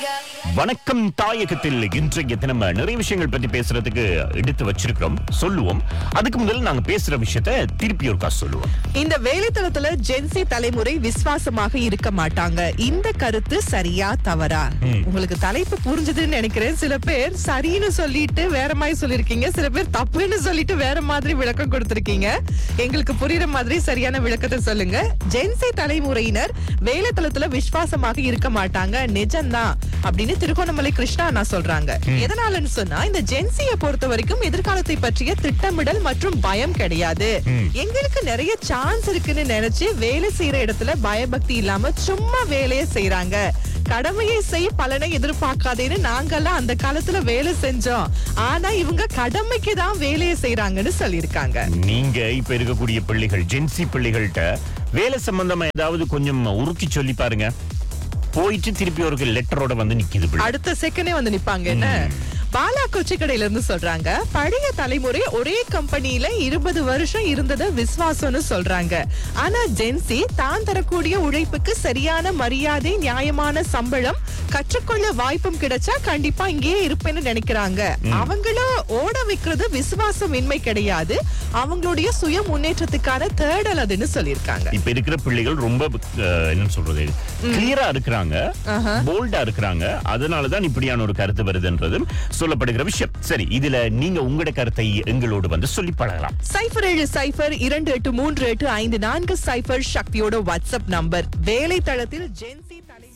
வணக்கம் தாயகத்தில் இன்றைய தினம் நிறைய விஷயங்கள் பத்தி பேசுறதுக்கு எடுத்து வச்சிருக்கிறோம் சொல்லுவோம் அதுக்கு முதல்ல நாங்க பேசுற விஷயத்த திருப்பி ஒருக்கா சொல்லுவோம் இந்த வேலைத்தளத்துல ஜென்சி தலைமுறை விசுவாசமாக இருக்க மாட்டாங்க இந்த கருத்து சரியா தவறா உங்களுக்கு தலைப்பு புரிஞ்சதுன்னு நினைக்கிறேன் சில பேர் சரின்னு சொல்லிட்டு வேற மாதிரி சொல்லிருக்கீங்க சில பேர் தப்புன்னு சொல்லிட்டு வேற மாதிரி விளக்கம் கொடுத்திருக்கீங்க எங்களுக்கு புரியுற மாதிரி சரியான விளக்கத்தை சொல்லுங்க ஜென்சி தலைமுறையினர் வேலைத்தளத்துல விசுவாசமாக இருக்க மாட்டாங்க நிஜம்தான் அப்படின்னு திருகோணமலை கிருஷ்ணா அண்ணா சொல்றாங்க எதனாலன்னு சொன்னா இந்த ஜென்சியை பொறுத்த வரைக்கும் எதிர்காலத்தை பற்றிய திட்டமிடல் மற்றும் பயம் கிடையாது எங்களுக்கு நிறைய சான்ஸ் இருக்குன்னு நினைச்சு வேலை செய்யற இடத்துல பயபக்தி இல்லாம சும்மா வேலையை செய்யறாங்க கடமையை செய் பலனை எதிர்பார்க்காதேன்னு நாங்கெல்லாம் அந்த காலத்துல வேலை செஞ்சோம் ஆனா இவங்க கடமைக்கு தான் வேலையை செய்யறாங்கன்னு சொல்லியிருக்காங்க நீங்க இப்ப இருக்கக்கூடிய பிள்ளைகள் ஜென்சி பிள்ளைகள்கிட்ட வேலை சம்பந்தமா ஏதாவது கொஞ்சம் உருக்கி சொல்லி பாருங்க போயிட்டு திருப்பி ஒரு லெட்டரோட வந்து நிக்குது பிள்ளை. அடுத்த செகண்டே வந்து நிப்பாங்க என்ன பாலா கொச்சிக்கடையில இருந்து சொல்றாங்க பழைய தலைமுறை ஒரே கம்பெனில இருபது வருஷம் இருந்தத விசுவாசம்னு சொல்றாங்க ஆனா ஜென்சி தான் தரக்கூடிய உழைப்புக்கு சரியான மரியாதை நியாயமான சம்பளம் கற்றுக்கொள்ள வாய்ப்பும் கிடைச்சா கண்டிப்பா இங்கேயே இருப்பேன்னு நினைக்கிறாங்க அவங்களும் ஓட வைக்கிறது விசுவாசம் இன்மை கிடையாது அவங்களுடைய சுய முன்னேற்றத்துக்கான தேடல் அதுன்னு சொல்லியிருக்காங்க இப்ப இருக்கிற பிள்ளைகள் ரொம்ப அஹ், என்ன சொல்றது கிளியரா இருக்கிறாங்க போல்டா இருக்கிறாங்க அதனாலதான் இப்படியான ஒரு கருத்து வருதுன்றதும் சொல்லப்படுகிற விஷயம் சரி இதுல நீங்க உங்களோட கருத்தை எங்களோடு வந்து சொல்லி பழகலாம் சைபர் ஏழு சைபர் இரண்டு எட்டு மூன்று எட்டு ஐந்து நான்கு சைபர் சக்தியோட வாட்ஸ்அப் நம்பர் வேலை தளத்தில் ஜென்சி தலை